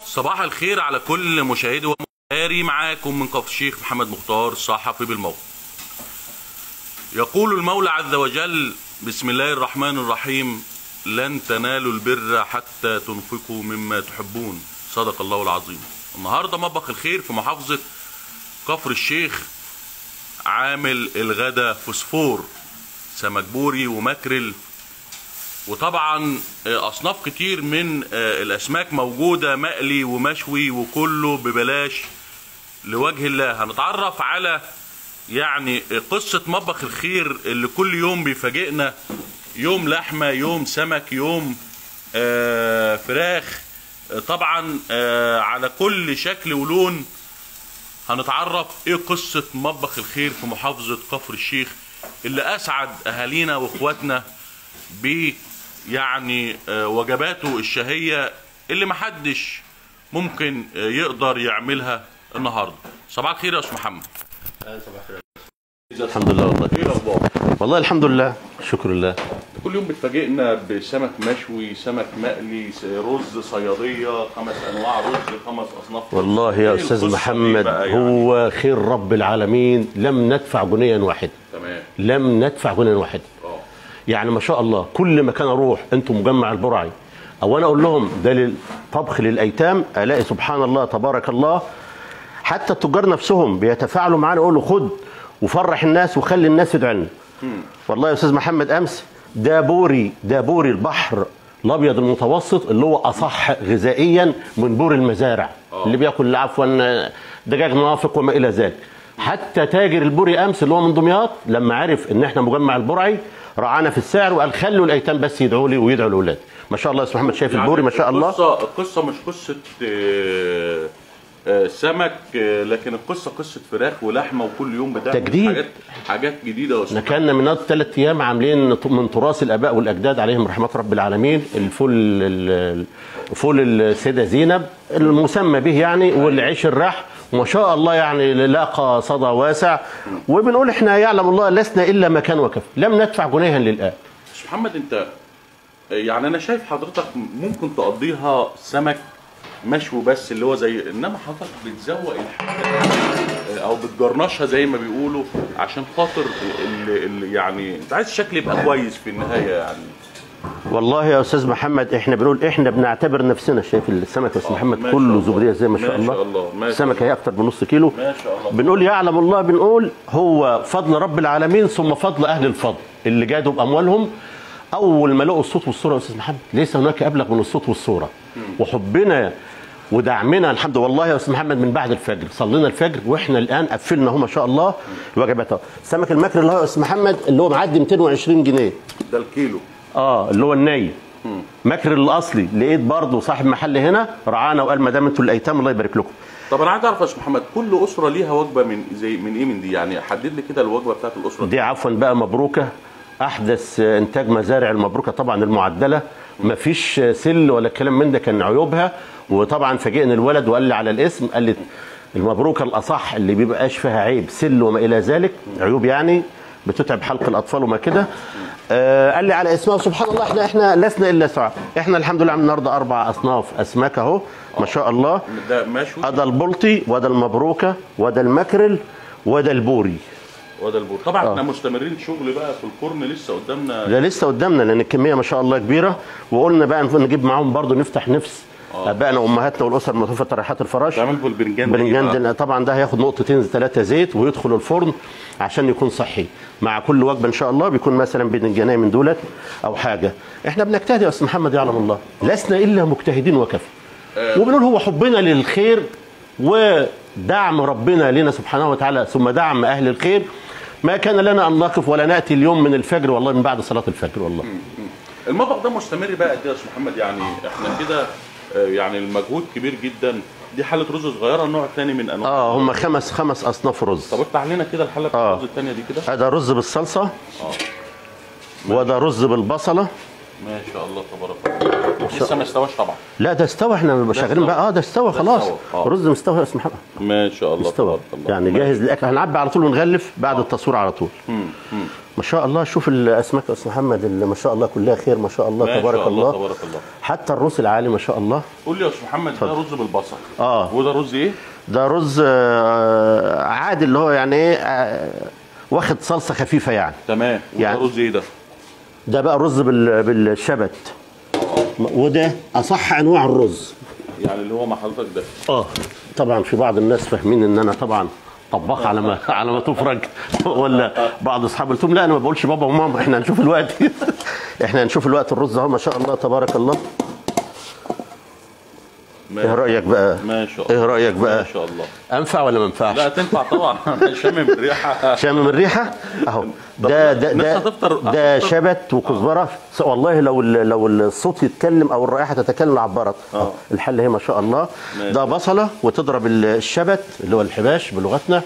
صباح الخير على كل مشاهدي ومشاهدي معاكم من كفر الشيخ محمد مختار صحفي بالموقع يقول المولى عز وجل بسم الله الرحمن الرحيم لن تنالوا البر حتى تنفقوا مما تحبون صدق الله العظيم النهارده مطبخ الخير في محافظة كفر الشيخ عامل الغدا فوسفور سمك بوري وماكريل وطبعا اصناف كتير من الاسماك موجوده مقلي ومشوي وكله ببلاش لوجه الله هنتعرف على يعني قصه مطبخ الخير اللي كل يوم بيفاجئنا يوم لحمه يوم سمك يوم آه فراخ طبعا آه على كل شكل ولون هنتعرف ايه قصه مطبخ الخير في محافظه كفر الشيخ اللي اسعد اهالينا واخواتنا ب يعني وجباته الشهية اللي محدش ممكن يقدر يعملها النهارده صباح الخير يا استاذ محمد صباح الخير الحمد لله والله ايه الاخبار والله الحمد لله شكر الله كل يوم بتفاجئنا بسمك مشوي سمك مقلي رز صياديه خمس انواع رز خمس اصناف رز. والله يا إيه استاذ القصة دي محمد بقى يعني؟ هو خير رب العالمين لم ندفع جنيا واحد تمام لم ندفع جنيا واحد اه يعني ما شاء الله كل مكان اروح انتم مجمع البرعي او انا اقول لهم ده للطبخ للايتام الاقي سبحان الله تبارك الله حتى التجار نفسهم بيتفاعلوا معانا يقولوا خد وفرح الناس وخلي الناس يدعوا لنا والله يا استاذ محمد امس ده بوري ده بوري البحر الابيض المتوسط اللي هو اصح غذائيا من بور المزارع اللي بياكل عفوا دجاج نافق وما الى ذلك حتى تاجر البوري امس اللي هو من دمياط لما عرف ان احنا مجمع البرعي رعانا في السعر وقال خلوا الايتام بس يدعوا لي ويدعوا لاولادي ما شاء الله يا استاذ محمد شايف البوري ما شاء الله القصه القصه مش قصه آه، آه، سمك آه، لكن القصه قصه فراخ ولحمه وكل يوم بتعمل تجديد. حاجات حاجات جديده يا احنا استاذ كنا من ثلاث ايام عاملين من تراث الاباء والاجداد عليهم رحمه رب العالمين الفول ال- فول السيده زينب المسمى به يعني والعيش الرح وما شاء الله يعني لاقى صدى واسع وبنقول احنا يعلم الله لسنا الا مكان وكفى لم ندفع جنيها للآن استاذ محمد انت يعني انا شايف حضرتك ممكن تقضيها سمك مشوي بس اللي هو زي انما حضرتك بتزوق الحاجه او بتجرنشها زي ما بيقولوا عشان خاطر ال ال يعني انت عايز الشكل يبقى كويس في النهايه يعني والله يا استاذ محمد احنا بنقول احنا بنعتبر نفسنا شايف السمك يا استاذ محمد ما شاء كله الله. زبريه زي ما شاء ما الله شاء الله. ما شاء السمكه هي اكتر من نص كيلو ما شاء الله بنقول يعلم الله بنقول هو فضل رب العالمين ثم فضل اهل الفضل اللي جادوا باموالهم اول ما لقوا الصوت والصوره يا استاذ محمد ليس هناك ابلغ من الصوت والصوره وحبنا ودعمنا الحمد لله والله يا استاذ محمد من بعد الفجر صلينا الفجر واحنا الان قفلنا اهو ما شاء الله الوجبات اهو سمك المكر اللي هو يا استاذ محمد اللي هو معدي 220 جنيه ده الكيلو اه اللي هو الني مكر الاصلي لقيت برضه صاحب محل هنا رعانا وقال ما دام انتوا الايتام الله يبارك لكم طب انا عايز اعرف يا استاذ محمد كل اسره ليها وجبه من زي من ايه من دي يعني حدد لي كده الوجبه بتاعت الاسره دي دي عفوا بقى مبروكه احدث انتاج مزارع المبروكه طبعا المعدله مفيش سل ولا الكلام من ده كان عيوبها وطبعا فاجئني الولد وقال لي على الاسم قال لي المبروكه الاصح اللي بيبقاش فيها عيب سل وما الى ذلك عيوب يعني بتتعب حلق الاطفال وما كده آه قال لي على اسمها سبحان الله احنا احنا لسنا الا سعى احنا الحمد لله عاملين النهارده اربع اصناف اسماك اهو ما شاء الله ده مشوي ده البلطي وده المبروكه وده المكرل وده البوري وده البور طبعا احنا مستمرين شغل بقى في الفرن لسه قدامنا ده لسه قدامنا لان الكميه ما شاء الله كبيره وقلنا بقى نجيب معاهم برضو نفتح نفس ابائنا وامهاتنا والاسر المتوفى تريحات الفراش تعمل بالبرنجان برنجان دي. ده طبعا ده هياخد نقطتين ثلاثه زيت ويدخل الفرن عشان يكون صحي مع كل وجبه ان شاء الله بيكون مثلا برنجانيه من دولت او حاجه احنا بنجتهد يا استاذ محمد يعلم الله لسنا الا مجتهدين وكفى وبنقول هو حبنا للخير ودعم ربنا لنا سبحانه وتعالى ثم دعم اهل الخير ما كان لنا ان نقف ولا ناتي اليوم من الفجر والله من بعد صلاه الفجر والله المطبخ ده مستمر بقى قد ايه يا استاذ محمد يعني احنا كده آه، يعني المجهود كبير جدا دي حاله رز صغيره النوع الثاني من انواع اه هم خمس خمس اصناف رز طب افتح لنا كده الحله بتاعت آه. الرز الثانيه دي كده هذا رز بالصلصه وده رز بالبصله ما شاء الله تبارك الله لسه ما استواش طبعا لا ده استوى احنا شغالين استوى. بقى اه ده استوى خلاص استوى، آه. رز مستوى يا اسم محمد ما شاء الله استوى تبارك الله يعني ما- جاهز للاكل هنعبي على طول ونغلف بعد التصوير على طول ما شاء الله شوف الاسماك يا استاذ محمد اللي ما شاء الله كلها خير ما شاء الله ما تبارك شاء الله الله تبارك الله حتى الرز العالي ما شاء الله قول لي يا استاذ محمد ده رز بالبصل آه. وده رز ايه ده رز آه، عادي اللي هو يعني ايه آه، واخد صلصه خفيفه يعني تمام وده يعني- رز ايه ده ده بقى الرز بال- بالشبت وده اصح انواع الرز يعني اللي هو مع حضرتك ده اه طبعا في بعض الناس فاهمين ان انا طبعا طباخ على ما على ما تفرج ولا بعض اصحاب قلت لهم لا انا ما بقولش بابا وماما احنا هنشوف الوقت احنا هنشوف الوقت الرز اهو ما شاء الله تبارك الله ما- ايه رايك بقى ما شاء الله ايه رايك بقى ما شاء الله انفع ولا ما ينفعش لا تنفع طبعا شامم الريحه شامم الريحه اهو ده ده الناس ده, هتفطر- ده هتفطر. شبت وكزبره والله لو ال- لو الصوت يتكلم او الرائحه تتكلم عبرت آه. الحله هي ما شاء الله ماشي. ده بصله وتضرب ال- الشبت اللي هو الحباش بلغتنا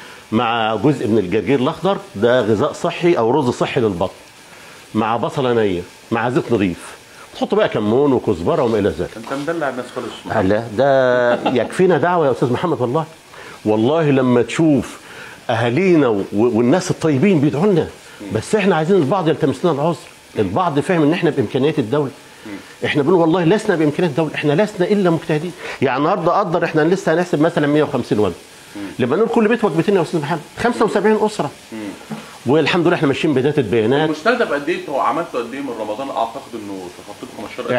مع جزء من الجرجير الاخضر ده غذاء صحي او رز صحي للبطن مع بصله نيه مع زيت نظيف تحط بقى كمون وكزبره وما الى ذلك انت مدلع الناس خالص لا ده يكفينا دعوه يا استاذ محمد والله والله لما تشوف اهالينا و- والناس الطيبين بيدعوا لنا بس احنا عايزين البعض يلتمس لنا العذر البعض فاهم ان احنا بامكانيات الدوله احنا بنقول والله لسنا بامكانيات الدوله احنا لسنا الا مجتهدين يعني النهارده قدر احنا لسه هنحسب مثلا 150 وجبه لما نقول كل بيت وجبتين يا استاذ محمد 75 اسره والحمد لله احنا ماشيين بداتا بيانات المستهدف قد ايه انتوا عملتوا قد ايه من رمضان اعتقد انه تخطيتوا 15000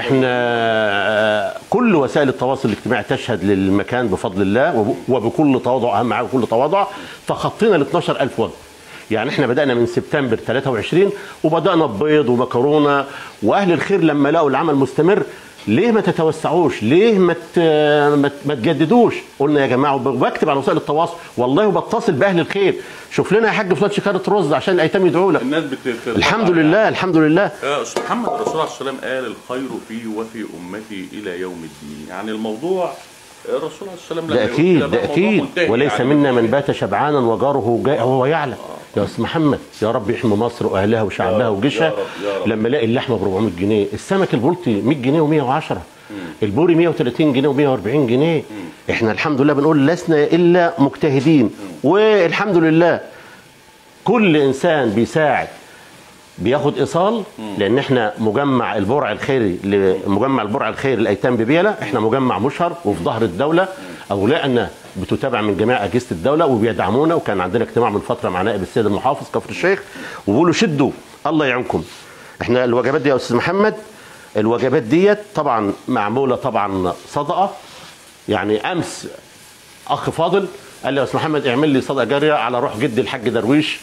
احنا كل وسائل التواصل الاجتماعي تشهد للمكان بفضل الله وب- وبكل تواضع اهم معاه بكل تواضع تخطينا ال 12000 وجبه يعني احنا بدانا من سبتمبر 23 وبدانا ببيض ومكرونه واهل الخير لما لقوا العمل مستمر ليه ما تتوسعوش ليه ما ت- ما ت- ما تجددوش قلنا يا جماعه وب- وبكتب على وسائل التواصل والله وبتصل باهل الخير شوف لنا يا حاج فلان شكاره رز عشان الايتام يدعوا لك الناس بت الحمد لله الحمد لله يا استاذ محمد الرسول عليه السلام قال الخير في وفي امتي الى يوم الدين يعني الموضوع الرسول عليه السلام لما ده يقول اكيد كده بقى ده الموضوع اكيد منتهي وليس يعني. منا من بات شبعانا وجاره جائع وهو يعلم يا استاذ محمد يا رب يحمي مصر واهلها وشعبها يا رب، وجيشها يا رب، يا رب. لما الاقي اللحمه ب 400 جنيه السمك البلطي 100 جنيه و110 البوري 130 جنيه و140 جنيه احنا الحمد لله بنقول لسنا الا مجتهدين والحمد لله كل انسان بيساعد بياخد ايصال لان احنا مجمع البرع الخيري مجمع البرع الخيري الايتام ببيله احنا مجمع مشهر وفي ظهر الدوله اولاءنا بتتابع من جميع اجهزه الدوله وبيدعمونا وكان عندنا اجتماع من فتره مع نائب السيد المحافظ كفر الشيخ وبيقولوا شدوا الله يعينكم احنا الوجبات دي يا استاذ محمد الوجبات ديت طبعا معموله طبعا صدقه يعني امس اخ فاضل قال لي يا استاذ محمد اعمل لي صدقه جاريه على روح جدي الحاج درويش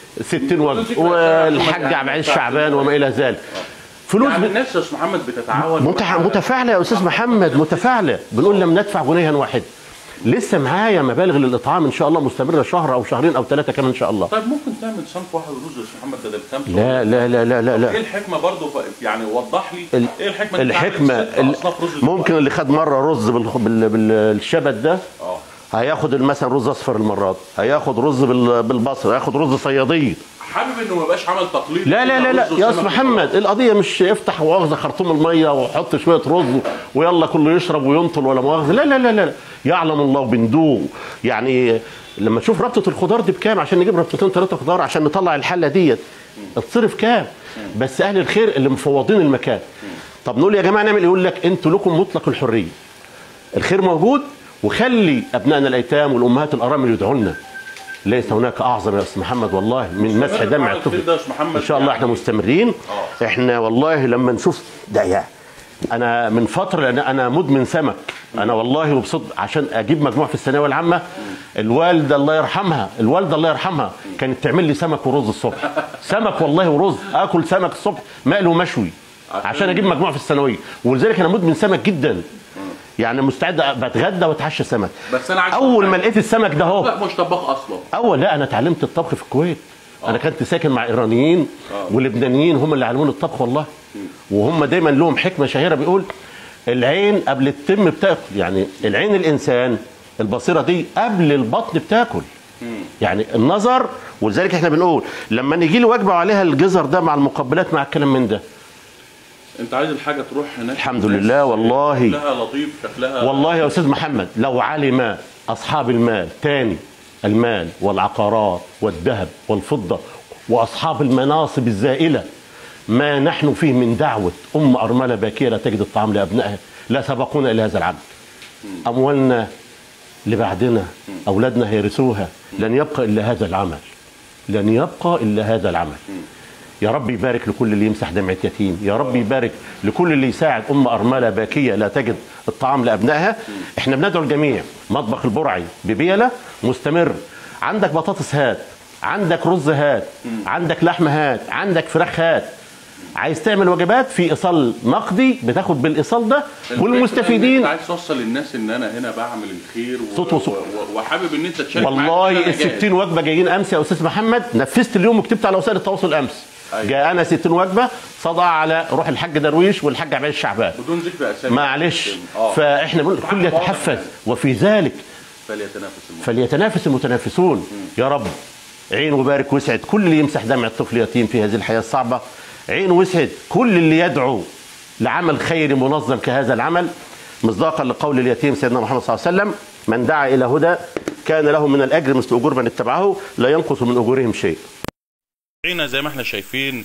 60 وجبه والحاج عبد العزيز شعبان وما الى ذلك فلوس يعني ب... الناس يا استاذ محمد بتتعاون متع... متفاعله يا استاذ محمد متفاعله بنقول لم ندفع جنيها واحد لسه معايا مبالغ للاطعام ان شاء الله مستمره شهر او شهرين او ثلاثه كمان ان شاء الله طيب ممكن تعمل صنف واحد رز يا استاذ محمد بدل خمسه لا لا لا لا لا, لا. ايه الحكمه برضه ف- يعني وضح لي ال- ايه الحكمه إنك الحكمه تعمل ست ال- أصناف رز ممكن اللي خد مره رز بال- بال- بالشبت ده اه هياخد مثلا رز اصفر المرات هياخد رز بال- بالبصل هياخد رز صياديه حابب انه ما يبقاش عمل تقليد لا لا لا لا يا استاذ محمد القضيه مش افتح واخذ خرطوم الميه وحط شويه رز ويلا كله يشرب وينطل ولا مؤاخذه لا لا لا لا يعلم الله بندوق يعني لما تشوف ربطه الخضار دي بكام عشان نجيب ربطتين ثلاثه خضار عشان نطلع الحله ديت اتصرف كام بس اهل الخير اللي مفوضين المكان طب نقول يا جماعه نعمل إيه؟ يقول لك انتوا لكم مطلق الحريه الخير موجود وخلي ابنائنا الايتام والامهات الارامل يدعوا لنا ليس هناك اعظم يا استاذ محمد والله من مسح مستمر دمع مع الخير الطفل ده يا أستاذ محمد ان شاء الله يعني. احنا مستمرين آه. احنا والله لما نشوف ده يا انا من فتره لان انا مدمن سمك انا والله وبصدق عشان اجيب مجموع في الثانويه العامه الوالده الله يرحمها الوالده الله يرحمها كانت تعمل لي سمك ورز الصبح سمك والله ورز اكل سمك الصبح مقلي ومشوي عشان اجيب مجموع في الثانويه ولذلك انا مدمن سمك جدا يعني مستعد بتغدى واتعشى سمك بس أنا عايز اول أقول ما لقيت السمك ده اهو لا مش طباخ اصلا اول لا انا اتعلمت الطبخ في الكويت انا كنت ساكن مع ايرانيين ولبنانيين هم اللي علموني الطبخ والله وهم دايما لهم حكمه شهيره بيقول العين قبل التم بتاكل يعني العين الانسان البصيره دي قبل البطن بتاكل يعني النظر ولذلك احنا بنقول لما نيجي لي وجبه وعليها الجزر ده مع المقبلات مع الكلام من ده انت عايز الحاجه تروح هناك الحمد الناس لله والله. شكلها لطيف شكلها والله يا استاذ محمد لو علم اصحاب المال تاني المال والعقارات والذهب والفضه واصحاب المناصب الزائله ما نحن فيه من دعوه ام ارمله باكيه لا تجد الطعام لابنائها لا سبقونا الى هذا العمل اموالنا اللي بعدنا اولادنا هيرثوها لن يبقى الا هذا العمل لن يبقى الا هذا العمل يا رب يبارك لكل اللي يمسح دمعة يتيم يا رب يبارك لكل اللي يساعد أم أرملة باكية لا تجد الطعام لأبنائها احنا بندعو الجميع مطبخ البرعي ببيلة مستمر عندك بطاطس هات عندك رز هات عندك لحمة هات عندك فراخ هات عايز تعمل وجبات في ايصال نقدي بتاخد بالايصال ده والمستفيدين انت عايز توصل للناس ان انا هنا بعمل الخير و... صوت وصوت. و... وحابب ان انت تشارك معايا والله أنا ال جاهز. 60 وجبه جايين امس يا استاذ محمد نفذت اليوم وكتبت على وسائل التواصل امس أيوة. جاءنا 60 وجبه صدع على روح الحاج درويش والحاج عباد الشعبان بدون ذكر اسامي معلش اه فاحنا بنقول الكل واضح يتحفز يعني. وفي ذلك فليتنافس المؤمنون. فليتنافس المتنافسون يا رب عين وبارك وسعد كل اللي يمسح دمع الطفل يتيم في هذه الحياه الصعبه عين وسعد كل اللي يدعو لعمل خيري منظم كهذا العمل مصداقا لقول اليتيم سيدنا محمد صلى الله عليه وسلم من دعا الى هدى كان له من الاجر مثل اجور من اتبعه لا ينقص من اجورهم شيء هنا زي ما احنا شايفين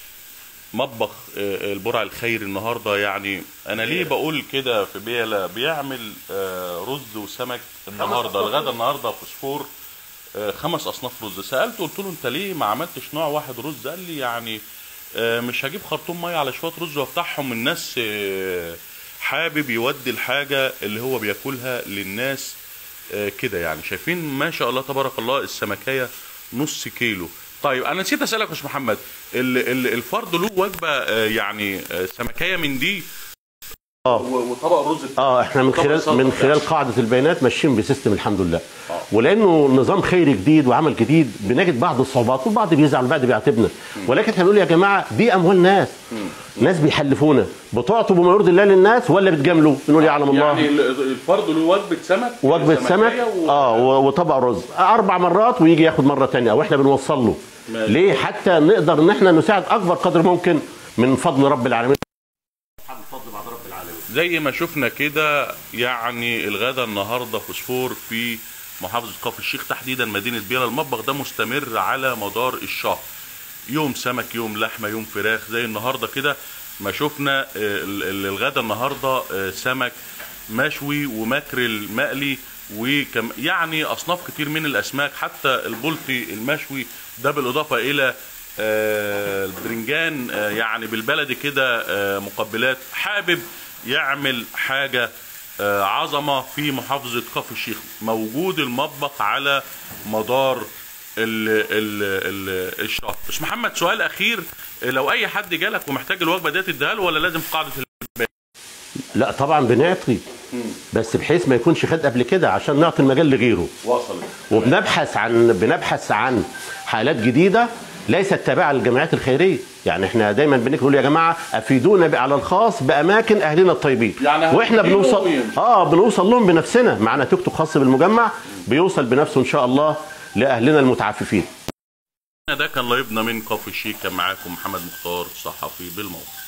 مطبخ آه، البرع الخير النهارده يعني انا ليه بقول كده في بيلا بيعمل آه، رز وسمك النهارده الغدا النهارده فوسفور آه، خمس اصناف رز سالته قلت له انت ليه ما عملتش نوع واحد رز قال لي يعني آه، مش هجيب خرطوم ميه على شويه رز وافتحهم الناس آه، حابب يودي الحاجه اللي هو بياكلها للناس آه، كده يعني شايفين ما شاء الله تبارك الله السمكية نص كيلو طيب انا نسيت اسالك يا استاذ محمد ال- ال- الفرد له وجبه آه، يعني آه، سمكيه من دي آه. و- وطبق رز اه احنا من طبق خلال سلطة من بتاع. خلال قاعده البيانات ماشيين بسيستم الحمد لله آه. ولانه نظام خيري جديد وعمل جديد بنجد بعض الصعوبات والبعض بيزعل والبعض بيعاتبنا ولكن احنا بنقول يا جماعه دي اموال ناس ناس بيحلفونا بتعطوا بما يرضي الله للناس ولا بتجاملوا بنقول يعلم الله يعني ال- الفرد له وجبه سمك وجبه سمكية سمك و... اه و- وطبق رز اربع مرات ويجي ياخد مره تانية واحنا بنوصل له ماشي. ليه حتى نقدر ان احنا نساعد اكبر قدر ممكن من فضل رب العالمين زي ما شفنا كده يعني الغدا النهارده فوسفور في محافظه كفر الشيخ تحديدا مدينه بيلا المطبخ ده مستمر على مدار الشهر يوم سمك يوم لحمه يوم فراخ زي النهارده كده ما شفنا آه، ال- ال- الغدا النهارده آه، سمك مشوي وماكريل مقلي وكم يعني اصناف كتير من الاسماك حتى البلطي المشوي ده بالاضافه الى آه، البرنجان آه، يعني بالبلدي كده آه، مقبلات حابب يعمل حاجه آه، عظمه في محافظه كفر الشيخ موجود المطبخ على مدار ال ال ال الشهر بس محمد سؤال اخير آه، لو اي حد جالك ومحتاج الوجبه دي تديها له ولا لازم في قاعده لا طبعا بنعطي بس بحيث ما يكونش خد قبل كده عشان نعطي المجال لغيره وصلت وبنبحث عن بنبحث عن حالات جديده ليست تابعه للجمعيات الخيريه يعني احنا دايما بنقول يا جماعه افيدونا ب- على الخاص باماكن اهلنا الطيبين يعني واحنا هتجيبوا بنوصل ويمشي. اه بنوصل لهم بنفسنا معنا توك توك خاص بالمجمع بيوصل بنفسه ان شاء الله لاهلنا المتعففين ده كان لايفنا من كفر الشيخ كان معاكم محمد مختار صحفي بالموقع